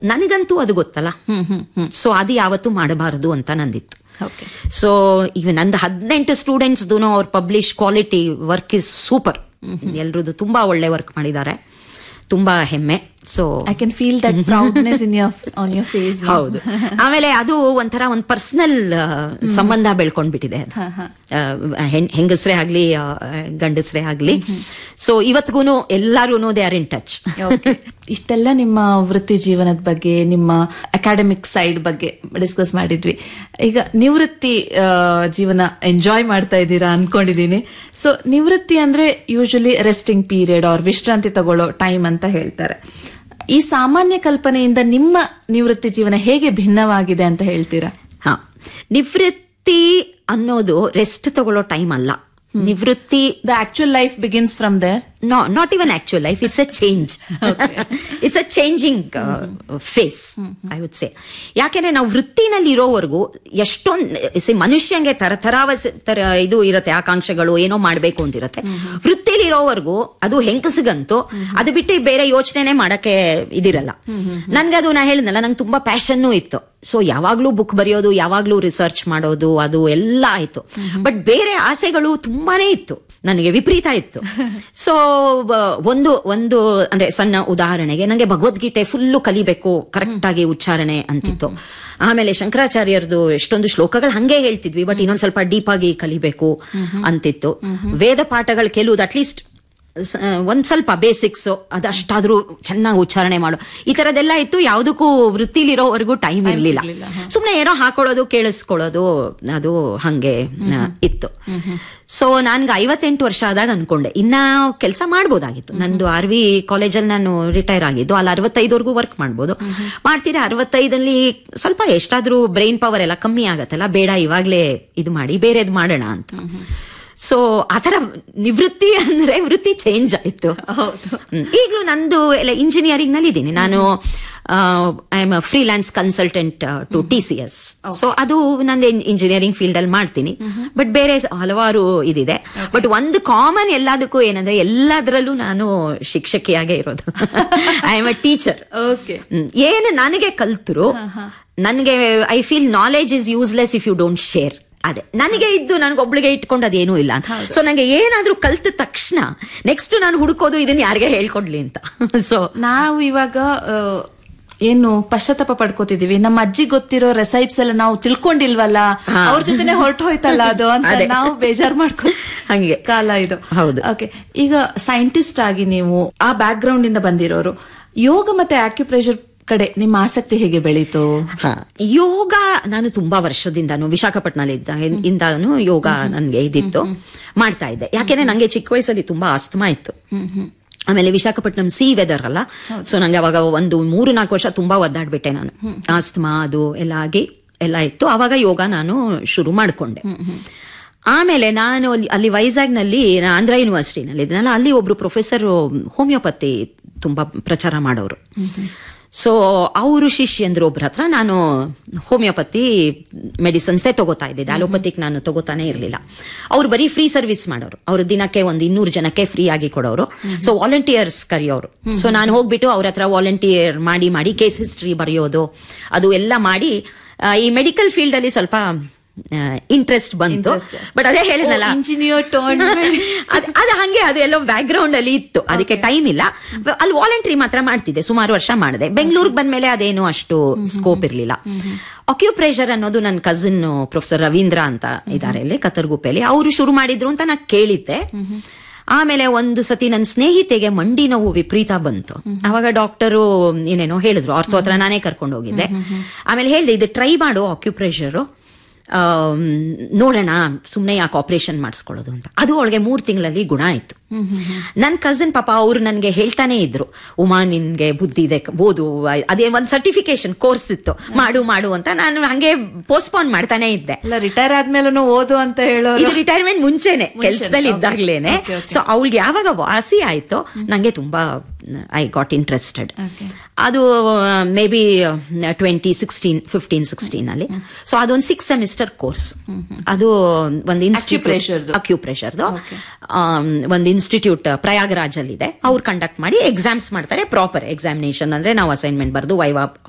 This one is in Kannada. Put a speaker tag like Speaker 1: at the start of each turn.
Speaker 1: ನನಗಂತೂ ಅದು ಗೊತ್ತಲ್ಲ
Speaker 2: ಹ್ಮ್ ಹ್ಮ್ ಹ್ಮ್
Speaker 1: ಸೊ ಅದು ಯಾವತ್ತೂ ಮಾಡಬಾರದು ಅಂತ ನಂದಿತ್ತು
Speaker 2: ಓಕೆ
Speaker 1: ಸೊ ಈಗ ನಂದು ಹದಿನೆಂಟು ಸ್ಟೂಡೆಂಟ್ಸ್ದು ಅವ್ರ publish quality work is super ಎಲ್ರದ್ದು ತುಂಬಾ ಒಳ್ಳೆ ವರ್ಕ್ ಮಾಡಿದ್ದಾರೆ ತುಂಬಾ ಹೆಮ್ಮೆ so
Speaker 2: I can feel that proudness in your on your face
Speaker 1: ಹೌದು ಆಮೇಲೆ ಅದು ಒಂಥರ ಒಂದು ಪರ್ಸನಲ್ ಸಂಬಂಧ ಬೆಳ್ಕೊಂಡ್ಬಿಟ್ಟಿದೆ ಅದು ಆ, ಹೆಣ್- ಹೆಂಗಸ್ರೇ ಆಗ್ಲಿ ಆ, ಗಂಡಸ್ರೇ ಆಗ್ಲಿ ಸೊ ಇವತ್ಗೂನು ಎಲ್ಲಾರು they are in touch
Speaker 2: Okay. ಇಷ್ಟೆಲ್ಲ ನಿಮ್ಮ ವೃತ್ತಿ ಜೀವನದ ಬಗ್ಗೆ ನಿಮ್ಮ ಅಕಾಡೆಮಿಕ್ ಸೈಡ್ ಬಗ್ಗೆ ಡಿಸ್ಕಸ್ ಮಾಡಿದ್ವಿ ಈಗ ನಿವೃತ್ತಿ ಆ, ಜೀವನ ಎಂಜಾಯ್ ಮಾಡ್ತಾ ಇದ್ದೀರಾ ಅನ್ಕೊಂಡಿದೀನಿ ಸೊ ನಿವೃತ್ತಿ ಅಂದ್ರೆ ಯೂಶಲಿ ರೆಸ್ಟಿಂಗ್ ಪೀರಿಯಡ್ ಅವ್ರ ವಿಶ್ರಾಂತಿ ತಗೊಳ್ಳೋ ಟೈಮ್ ಅಂತ ಹೇಳ್ತಾರೆ ಈ ಸಾಮಾನ್ಯ ಕಲ್ಪನೆಯಿಂದ ನಿಮ್ಮ ನಿವೃತ್ತಿ ಜೀವನ ಹೇಗೆ ಭಿನ್ನವಾಗಿದೆ ಅಂತ ಹೇಳ್ತೀರಾ
Speaker 1: ಹಾ ನಿವೃತ್ತಿ ಅನ್ನೋದು ರೆಸ್ಟ್ ತಗೊಳ್ಳೋ ಟೈಮ್ ಅಲ್ಲ ನಿವೃತ್ತಿ
Speaker 2: the actual life begins from there
Speaker 1: no not even actual life it's a change it's a changing phase I would say ಯಾಕೆಂದ್ರೆ ನಾವು ವೃತ್ತಿನಲ್ಲಿ ಇರೋವರೆಗೂ ಎಷ್ಟೊಂದು ಸಿ ಮನುಷ್ಯಂಗೆ ತರತರಾವ ತರ ಇದು ಇರುತ್ತೆ ಆಕಾಂಕ್ಷೆಗಳು ಏನೋ ಮಾಡ್ಬೇಕು ಅಂತಿರತ್ತೆ ವೃತ್ತಿಲಿ ಇರೋವರೆಗೂ ಅದು ಹೆಂಗಸಗಂತೂ ಅದು ಬಿಟ್ಟು ಬೇರೆ ಯೋಚನೆನೆ ಮಾಡಕ್ಕೆ ಇದಿರಲ್ಲ ನನ್ಗೆ ಅದು ನಾ ಹೇಳಿದ್ನಲ್ಲ ನಂಗೆ ತುಂಬಾ ಪ್ಯಾಷನ್ನೂ ಇತ್ತು ಸೊ ಯಾವಾಗ್ಲೂ ಬುಕ್ ಬರೆಯೋದು ಯಾವಾಗ್ಲೂ ರಿಸರ್ಚ್ ಮಾಡೋದು ಅದು ಎಲ್ಲ ಆಯ್ತು ಬಟ್ ಬೇರೆ ಆಸೆಗಳು ತುಂಬಾನೇ ಇತ್ತು ನನಗೆ ವಿಪರೀತ ಇತ್ತು ಸೊ ಒಂದು ಒಂದು ಅಂದ್ರೆ ಸಣ್ಣ ಉದಾಹರಣೆಗೆ ನನಗೆ ಭಗವದ್ಗೀತೆ ಫುಲ್ಲು ಕಲಿಬೇಕು ಕರೆಕ್ಟ್ ಆಗಿ ಉಚ್ಚಾರಣೆ ಅಂತಿತ್ತು ಆಮೇಲೆ ಶಂಕರಾಚಾರ್ಯರದು ಎಷ್ಟೊಂದು ಶ್ಲೋಕಗಳು ಹಂಗೆ ಹೇಳ್ತಿದ್ವಿ ಬಟ್ ಇನ್ನೊಂದ್ ಸ್ವಲ್ಪ ಡೀಪ್ ಆಗಿ ಕಲಿಬೇಕು ಅಂತಿತ್ತು ವೇದ ಪಾಠಗಳು ಕೆಲವುದು ಅಟ್ಲೀಸ್ಟ್ ಒಂದ್ ಸ್ವಲ್ಪ ಬೇಸಿಕ್ಸ್ ಅದಷ್ಟಾದ್ರೂ ಚೆನ್ನಾಗಿ ಉಚ್ಚಾರಣೆ ಮಾಡು ಈ ತರದೆಲ್ಲ ಇತ್ತು ಯಾವುದಕ್ಕೂ ವೃತ್ತಿಲಿರೋವರೆಗೂ ಟೈಮ್ ಇರ್ಲಿಲ್ಲ ಸುಮ್ನೆ ಏನೋ ಹಾಕೊಳ್ಳೋದು ಕೇಳಿಸ್ಕೊಳ್ಳೋದು ಅದು ಹಂಗೆ ಆ, ಇತ್ತು ಸೊ ನನ್ಗೆ ಐವತ್ತೆಂಟು ವರ್ಷ ಆದಾಗ ಅನ್ಕೊಂಡೆ ಇನ್ನ ಕೆಲಸ ಮಾಡ್ಬೋದಾಗಿತ್ತು ನಂದು ಆರ್ ವಿ ಕಾಲೇಜಲ್ಲಿ ನಾನು ರಿಟೈರ್ ಆಗಿದ್ದು ಅಲ್ಲಿ ಅರವತ್ತೈದವರೆಗೂ ವರ್ಕ್ ಮಾಡ್ಬೋದು ಮಾಡ್ತೀರಾ ಅರವತ್ತೈದಲ್ಲಿ ಸ್ವಲ್ಪ ಎಷ್ಟಾದ್ರೂ ಬ್ರೈನ್ ಪವರ್ ಎಲ್ಲ ಕಮ್ಮಿ ಆಗತ್ತಲ್ಲ ಬೇಡ ಇವಾಗ್ಲೇ ಇದು ಮಾಡಿ ಬೇರೆದ್ ಮಾಡೋಣ ಅಂತ ಸೊ ಆತರ ನಿವೃತ್ತಿ ಅಂದ್ರೆ ವೃತ್ತಿ ಚೇಂಜ್ ಆಯ್ತು ಹ್ಮ್. ಈಗ್ಲೂ ನಂದು ಎಲ್ಲ ಇಂಜಿನಿಯರಿಂಗ್ ನಲ್ಲಿ ಇದ್ದೀನಿ ನಾನು I am freelance consultant to T C S so ಅದು ನಂದು ಇಂಜಿನಿಯರಿಂಗ್ ಫೀಲ್ಡ್ ಅಲ್ಲಿ ಮಾಡ್ತೀನಿ ಬಟ್ ಬೇರೆ ಸ- ಹಲವಾರು ಇದಿದೆ ಬಟ್ ಒಂದು ಕಾಮನ್ ಎಲ್ಲದಕ್ಕೂ ಏನಂದ್ರೆ ಎಲ್ಲದರಲ್ಲೂ ನಾನು ಶಿಕ್ಷಕಿಯಾಗೇ ಇರೋದು I am a teacher
Speaker 2: okay
Speaker 1: ಏನು ನನಗೆ ಕಲ್ತರು ನನಗೆ I feel knowledge is useless if you don't share ಅದೇ ನನಗೆ ಇದ್ದು ನನಗೊಬ್ಳಿಗೆ ಇಟ್ಕೊಂಡು ಅದೇನೂ ಇಲ್ಲ ಅಂತ ಸೊ ನನಗೆ ಏನಾದ್ರೂ ಕಲ್ತ ತಕ್ಷಣ ನೆಕ್ಸ್ಟ್ ನಾನು ಹುಡುಕೋದು ಇದನ್ನ ಯಾರಿಗೆ ಹೇಳ್ಕೊಡ್ಲಿ ಅಂತ ಸೊ
Speaker 2: ನಾವು ಇವಾಗ ಆ, ಏನು ಪಶ್ಚಾತ್ತಾಪ ಪಡ್ಕೋತಿದೀವಿ ನಮ್ಮ ಅಜ್ಜಿ ಗೊತ್ತಿರೋ ರೆಸೈಪ್ಸ್ ಎಲ್ಲ ನಾವು ತಿಳ್ಕೊಂಡಿಲ್ವಲ್ಲ ಅವ್ರ ಜೊತೆನೆ ಹೊರಟು ಹೋಯ್ತಲ್ಲ ಅದು ಅಂತ
Speaker 1: ಅದೇ.
Speaker 2: ನಾವು ಬೇಜಾರ್ ಮಾಡ್ಕೊ
Speaker 1: ಹಂಗೆ.
Speaker 2: ಕಾಲ ಇದು
Speaker 1: ಹೌದು.
Speaker 2: ಓಕೆ ಈಗ ಸೈಂಟಿಸ್ಟ್ ಆಗಿ ನೀವು ಆ ಬ್ಯಾಕ್ ಗ್ರೌಂಡ್ ಇಂದ ಬಂದಿರೋರು ಯೋಗ ಮತ್ತೆ ಆಕ್ಯುಪ್ರೆಷರ್ ಕಡೆ ನಿಮ್ಮ ಆಸಕ್ತಿ ಹೇಗೆ ಬೆಳೀತು
Speaker 1: ಹಾ ಯೋಗ ನಾನು ತುಂಬಾ ವರ್ಷದಿಂದಾನು ವಿಶಾಖಪಟ್ಟಣದಲ್ಲಿ ಇದ್ದ ಇಂದಾನು ಯೋಗ ನನ್ಗೆ ಇದಿತ್ತು ಮಾಡ್ತಾ ಇದ್ದೆ ಯಾಕೆಂದ್ರೆ ನಂಗೆ ಚಿಕ್ಕ ವಯಸ್ಸಲ್ಲಿ ತುಂಬಾ ಆಸ್ತಮಾ ಇತ್ತು ಆಮೇಲೆ ವಿಶಾಖಪಟ್ಟಣಂ ಸಿ ವೆದರ್ ಅಲ್ಲ ಸೊ ನಂಗೆ ಅವಾಗ ಒಂದು ಮೂರು ನಾಲ್ಕು ವರ್ಷ ತುಂಬಾ ಒದ್ದಾಡ್ಬಿಟ್ಟೆ ನಾನು ಆಸ್ತಮಾ ಅದು ಎಲ್ಲ ಆಗಿ ಎಲ್ಲ ಇತ್ತು ಅವಾಗ ಯೋಗ ನಾನು ಶುರು ಮಾಡ್ಕೊಂಡೆ ಆಮೇಲೆ ನಾನು ಅಲ್ಲಿ ಅಲ್ಲಿ ವೈಜಾಗ್ನಲ್ಲಿ ನಾನು ಆಂಧ್ರ ಯೂನಿವರ್ಸಿಟಿನಲ್ಲಿ ಇದ್ನಲ್ಲ ಅಲ್ಲಿ ಒಬ್ರು ಪ್ರೊಫೆಸರ್ ಹೋಮಿಯೋಪತಿ ತುಂಬಾ ಪ್ರಚಾರ ಮಾಡೋರು ಸೊ ಅವರು ಶಿಷ್ಯಂದ್ರು ಒಬ್ರ ಹತ್ರ ನಾನು ಹೋಮಿಯೋಪತಿ ಮೆಡಿಸನ್ಸೇ ತಗೋತಾ ಇದ್ದಿದ್ದೆ ಅಲೋಪತಿಕ್ ನಾನು ತಗೋತಾನೆ ಇರಲಿಲ್ಲ ಅವ್ರು ಬರೀ ಫ್ರೀ ಸರ್ವಿಸ್ ಮಾಡೋರು ಅವರು ದಿನಕ್ಕೆ ಒಂದು ಇನ್ನೂರು ಜನಕ್ಕೆ ಫ್ರೀ ಆಗಿ ಕೊಡೋರು ಸೊ ವಾಲಂಟಿಯರ್ಸ್ ಕರೆಯೋರು ಸೊ ನಾನು ಹೋಗ್ಬಿಟ್ಟು ಅವ್ರ ಹತ್ರ ವಾಲಂಟಿಯರ್ ಮಾಡಿ ಮಾಡಿ ಕೇಸ್ ಹಿಸ್ಟ್ರಿ ಬರೆಯೋದು ಅದು ಎಲ್ಲ ಮಾಡಿ ಆ, ಈ ಮೆಡಿಕಲ್ ಫೀಲ್ಡ್ ಅಲ್ಲಿ ಸ್ವಲ್ಪ ಇಂಟ್ರೆಸ್ಟ್ ಬಂತು
Speaker 2: Interest ಜಾಸ್ತಿ.
Speaker 1: ಬಟ್ ಅದೇ ಹೇಳಿದ್ನಲ್ಲ
Speaker 2: ಇಂಜಿನಿಯರ್ ಟರ್ನ್
Speaker 1: ಅದ್ ಅದು ಹಂಗೆ ಅದು ಎಲ್ಲೋ ಬ್ಯಾಕ್ ಗ್ರೌಂಡ್ ಅಲ್ಲಿ ಇತ್ತು ಅದಕ್ಕೆ ಟೈಮ್ ಇಲ್ಲ ಅಲ್ಲಿ ವಾಲಂಟ್ರಿ ಮಾತ್ರ ಮಾಡ್ತಿದ್ದೆ ಸುಮಾರು ವರ್ಷ ಮಾಡಿದೆ ಬೆಂಗಳೂರಿಗೆ ಬಂದ್ಮೇಲೆ ಅದೇನು ಅಷ್ಟು ಸ್ಕೋಪ್ ಇರ್ಲಿಲ್ಲ ಅಕ್ಯುಪ್ರೆಷರ್ ಅನ್ನೋದು ನನ್ನ ಕಸಿನ್ ಪ್ರೊಫೆಸರ್ ರವೀಂದ್ರ ಅಂತ ಇದ್ದಾರೆ ಇಲ್ಲಿ ಕತ್ತರ್ಗುಪ್ಪೆಯಲ್ಲಿ ಅವರು ಶುರು ಮಾಡಿದ್ರು ಅಂತ ನಾ ಕೇಳಿದ್ದೆ ಆಮೇಲೆ ಒಂದು ಸತಿ ನನ್ನ ಸ್ನೇಹಿತೆಗೆ ಮಂಡಿ ನೋವು ವಿಪರೀತ ಬಂತು ಅವಾಗ ಡಾಕ್ಟರು ಏನೇನೋ ಹೇಳಿದ್ರು ಆರ್ಥೋ ಹತ್ರ ನಾನೇ ಕರ್ಕೊಂಡು ಹೋಗಿದ್ದೆ ಆಮೇಲೆ ಹೇಳಿದೆ ಇದು ಟ್ರೈ ಮಾಡು ಅಕ್ಯುಪ್ರೆಷರು ಆಮ್, ನೋಡೋಣ ಸುಮ್ಮನೆ ಯಾಕೆ ಆಪರೇಷನ್ ಮಾಡಿಸ್ಕೊಳ್ಳೋದು ಅಂತ ಅದು ಅವಳಿಗೆ ಮೂರು ತಿಂಗಳಲ್ಲಿ ಗುಣ ಆಯ್ತು ನನ್ನ ಕಸಿನ್ ಪಾಪ ಅವ್ರು ನನಗೆ ಹೇಳ್ತಾನೆ ಇದ್ರು ಉಮಾ ನಿನ್ಗೆ ಬುದ್ಧಿ ಇದೆ ಓದು ಅದೇ ಒಂದು ಸರ್ಟಿಫಿಕೇಶನ್ ಕೋರ್ಸ್ ಇತ್ತು ಮಾಡು ಮಾಡು ಅಂತ ನಾನು ಹಂಗೆ ಪೋಸ್ಟ್ಪೋನ್ ಮಾಡ್ತಾನೆ ಇದ್ದೆ
Speaker 2: ಇಲ್ಲ ರಿಟೈರ್ ಆದ್ಮೇಲೂ ಓದು ಅಂತ ಹೇಳೋರು
Speaker 1: ಇದು ರಿಟೈರ್ಮೆಂಟ್ ಮುಂಚೆನೆ ಕೆಲ್ಸದಲ್ಲಿ ಇದ್ದಾಗ್ಲೇನೆ
Speaker 2: Okay, okay.
Speaker 1: ಸೊ ಅವಳಿಗೆ ಯಾವಾಗ ವಾಸಿ ಆಯ್ತೋ ನಂಗೆ ತುಂಬಾ ಐ ಗಾಟ್ ಇಂಟ್ರೆಸ್ಟೆಡ್ ಅದು maybe twenty sixteen fifteen sixteen ಅಲ್ಲಿ ಸೊ ಅದೊಂದು ಸಿಕ್ಸ್ ಸೆಮಿಸ್ಟರ್ ಕೋರ್ಸ್ ಅದು ಒಂದು ಇನ್ಸ್ಟಿಟ್ಯೂಟ್
Speaker 2: Acupressureದು.
Speaker 1: ಅಕ್ಯುಪ್ರೆಷರ್ದು ಒಂದು ಇನ್ಸ್ಟಿಟ್ಯೂಟ್ ಪ್ರಯಾಗರಾಜ್ ಅಲ್ಲಿ ಇದೆ ಅವ್ರು ಕಂಡಕ್ಟ್ ಮಾಡಿ ಎಕ್ಸಾಮ್ಸ್ ಮಾಡ್ತಾರೆ ಪ್ರಾಪರ್ ಎಕ್ಸಾಮಿನೇಷನ್ ಅಂದ್ರೆ ನಾವು ಅಸೈನ್ಮೆಂಟ್ ಬರ್ದು ವೈವಾ